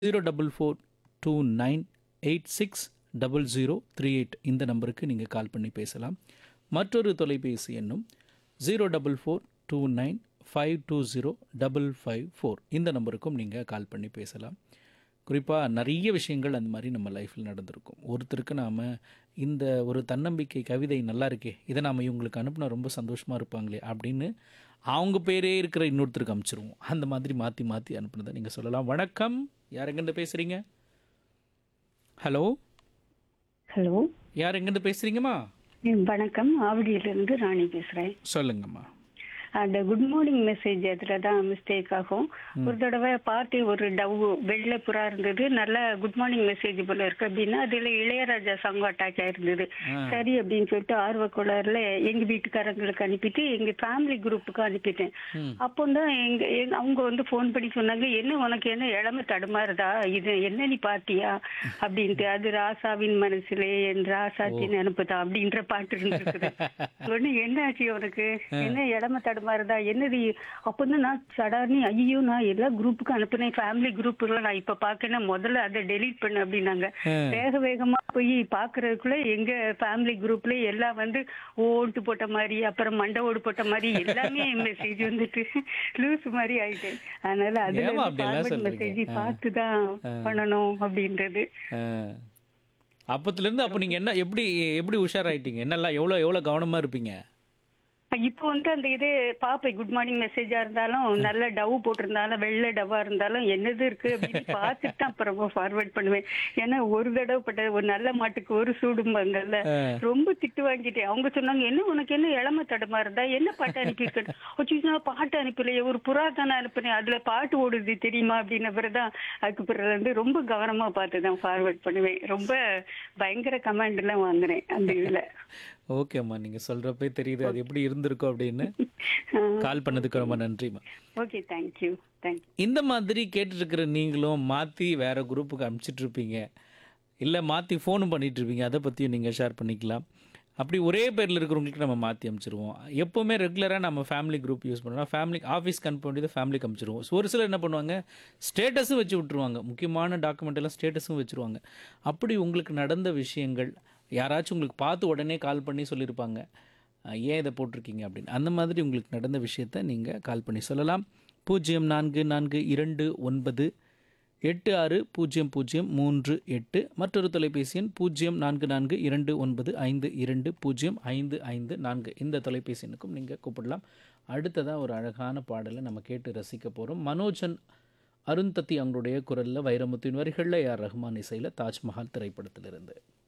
Zero double four two nine eight six double zero three eight இந்த நம்பருக்கு நீங்கள் call பண்ணி பேசலாம் மற்றொரு தொலைபேசி எண்ணும் zero double four two nine five two zero double five four இந்த நம்பருக்கும் நீங்கள் கால் பண்ணி பேசலாம் குறிப்பாக நிறைய விஷயங்கள் அந்த மாதிரி நம்ம லைஃப்பில் நடந்திருக்கும் ஒருத்தருக்கு நாம் இந்த ஒரு தன்னம்பிக்கை கவிதை நல்லா இருக்கே இதை நாம் இவங்களுக்கு அனுப்புனா ரொம்ப சந்தோஷமாக இருப்பாங்களே அப்படின்னு அவங்க பேரே இருக்கிற இன்னொருத்தருக்கு அனுப்பிச்சிருவோம் அந்த மாதிரி மாற்றி மாற்றி அனுப்புனதை நீங்கள் சொல்லலாம் வணக்கம் யார் எங்கேருந்து பேசுகிறீங்க ஹலோ ஹலோ யார் எங்கேருந்து பேசுகிறீங்கம்மா வணக்கம் ஆவடியிலிருந்து ராணி பேசுறேன் சொல்லுங்கம்மா அந்த குட் மார்னிங் மெசேஜ் அதுல தான் மிஸ்டேக் ஆகும் ஒரு தடவை பார்ட்டி ஒரு டவ் வெள்ளை புறா இருந்தது நல்ல குட் மார்னிங் மெசேஜ் போல இருக்கு அப்படின்னா அதுல இளையராஜா சாங் அட்டாச் ஆயிருந்தது சரி அப்படின்னு சொல்லிட்டு ஆர்வ கோளாறுல எங்க வீட்டுக்காரங்களுக்கு அனுப்பிட்டு எங்க ஃபேமிலி குரூப்புக்கு அனுப்பிட்டேன் அப்போ தான் எங்க எங்க- அவங்க வந்து ஃபோன் பண்ணி சொன்னாங்க என்ன உனக்கு என்ன இளம தடுமாறுதா இது என்ன நீ பாத்தியா அப்படின்ட்டு அது ராசாவின் மனசிலே என் ராசாத்தின் அனுப்புதா அப்படின்ற பாட்டு இருந்திருக்குது உடனே என்ன ஆச்சு உனக்கு என்ன இளம தடுமாறுதா என்னது அப்பதான் நான் சடார்னி ஐயோ நான் எல்லா குரூப்புக்கும் அனுப்புனேன் ஃபேமிலி குரூப்புல நான் இப்ப பாக்கேன்னா முதல்ல அதை டெலீட் பண்ணு அப்படின்னாங்க வேக வேகமா போய் பாக்குறதுக்குள்ள எங்க ஃபேமிலி குரூப்ல எல்லாம் வந்து ஓட்டு போட்ட மாதிரி அப்புறம் மண்டை ஓடு போட்ட மாதிரி எல்லாமே மெசேஜ் வந்துட்டு லூஸ் மாதிரி ஆயிட்டேன் அதனால அதுல ஏம்மா அப்படியெல்லாம் சொல்றீங்க? மெசேஜ் பார்த்து தான் பண்ணணும் அப்படின்றது அப்பத்துலேருந்து அப்போ நீங்கள் என்ன எப்படி எப்படி உஷாராயிட்டீங்க என்னெல்லாம் எவ்வளோ எவ்வளோ கவனமாக இருப்பீங்க இப்போ வந்து அந்த இது பாப்பேன் குட் மார்னிங் மெசேஜா இருந்தாலும் நல்ல டவ் போட்டிருந்தாலும் வெள்ளை டவ்வா இருந்தாலும் என்னது இருக்கு அப்படின்னு பார்த்துட்டு தான் அப்புறமா ஃபார்வர்ட் பண்ணுவேன் ஏன்னா ஒரு தடவை பட்ட ஒரு நல்ல மாட்டுக்கு ஒரு சூடும்பாங்கல்ல ரொம்ப திட்டு வாங்கிட்டேன் அவங்க சொன்னாங்க என்ன உனக்கு என்ன இளம தடமா இருந்தா என்ன பாட்டு அனுப்பியிருக்க வச்சு நான் பாட்டு அனுப்பலையே ஒரு புறா தானே அனுப்புனேன் அதுல பாட்டு ஓடுது தெரியுமா அப்படின்ன பிறகுதான் அதுக்கு பிறகு வந்து ரொம்ப கவனமா பார்த்து தான் ஃபார்வர்ட் பண்ணுவேன் ரொம்ப பயங்கர கமெண்ட் எல்லாம் வாங்குறேன் அந்த இதுல ஓகேம்மா நீங்கள் சொல்கிறப்பே தெரியுது அது எப்படி இருந்திருக்கும் அப்படின்னு கால் பண்ணதுக்கு ரொம்ப நன்றிம்மா ஓகே தேங்க்யூ தேங்க்யூ இந்த மாதிரி கேட்டுருக்கிற நீங்களும் மாற்றி வேறு குரூப்புக்கு அனுப்பிச்சிட்டு இருப்பீங்க இல்லை மாற்றி ஃபோனும் பண்ணிட்டு இருப்பீங்க அதை பற்றியும் நீங்கள் ஷேர் பண்ணிக்கலாம் அப்படி ஒரே பேரில் இருக்கிறவங்களுக்கு நம்ம மாற்றி அனுப்பிச்சிருவோம் எப்போவுமே ரெகுலராக நம்ம ஃபேமிலி குரூப் யூஸ் பண்ணோம் ஃபேமிலி ஆஃபீஸ்க்கு அனுப்ப வேண்டியதை ஃபேமிலிக்கு அனுப்பிச்சிருவோம் So, ஒரு சிலர் என்ன பண்ணுவாங்க ஸ்டேட்டஸும் வச்சு விட்ருவாங்க முக்கியமான டாக்குமெண்ட் எல்லாம் ஸ்டேட்டஸும் வச்சுருவாங்க அப்படி உங்களுக்கு நடந்த விஷயங்கள் யாராச்சும் உங்களுக்கு பார்த்து உடனே கால் பண்ணி சொல்லியிருப்பாங்க அஹ், ஏன் இதை போட்டிருக்கீங்க அப்படின்னு அந்த மாதிரி உங்களுக்கு நடந்த விஷயத்த நீங்கள் கால் பண்ணி சொல்லலாம் பூஜ்ஜியம் நான்கு நான்கு இரண்டு ஒன்பது எட்டு ஆறு பூஜ்ஜியம் பூஜ்ஜியம் மூன்று எட்டு மற்றொரு தொலைபேசி எண் பூஜ்ஜியம் நான்கு நான்கு இரண்டு ஒன்பது ஐந்து இரண்டு பூஜ்ஜியம் ஐந்து ஐந்து நான்கு இந்த தொலைபேசி எண்ணுக்கும் நீங்கள் கூப்பிடலாம் அடுத்ததாக ஒரு அழகான பாடலை நம்ம கேட்டு ரசிக்க போகிறோம் மனோஜன் அருந்ததி அவங்களுடைய குரலில் வைரமுத்தின் வரிகளில் ஏஆர் ரஹ்மான் இசையில் தாஜ்மஹால் திரைப்படத்திலிருந்து